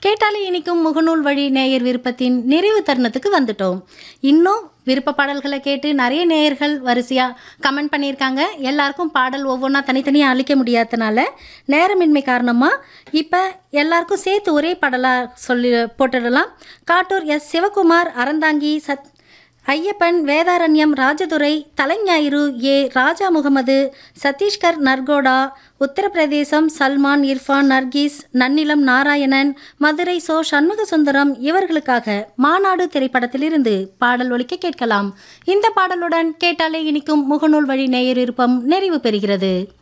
கேட்டாலே இனிக்கும் முகநூல் வழி நேயர் விருப்பத்தின் நிறைவு தருணத்துக்கு வந்துட்டோம் இன்னும் விருப்ப பாடல்களை கேட்டு நிறைய நேயர்கள் வரிசையாக கமெண்ட் பண்ணியிருக்காங்க எல்லாருக்கும் பாடல் ஒவ்வொன்றா தனித்தனியாக அழிக்க முடியாதனால நேரமின்மை காரணமாக இப்போ எல்லாருக்கும் சேர்த்து ஒரே பாடலாக சொல்லி போட்டுடலாம் காட்டூர் எஸ் சிவகுமார் அறந்தாங்கி சத் ஐயப்பன் வேதாரண்யம் ராஜதுரை தலைஞாயிறு ஏ ராஜா முகமது சத்தீஸ்கர் நர்கோடா உத்தரப்பிரதேசம் சல்மான் இர்ஃபான் நர்கீஸ் நன்னிலம் நாராயணன் மதுரை சோ சண்முக சுந்தரம் இவர்களுக்காக மாநாடு திரைப்படத்திலிருந்து பாடல் ஒலிக்க கேட்கலாம் இந்த பாடலுடன் கேட்டாலே இனிக்கும் முகநூல் வழி நேயர் விருப்பம் நிறைவு பெறுகிறது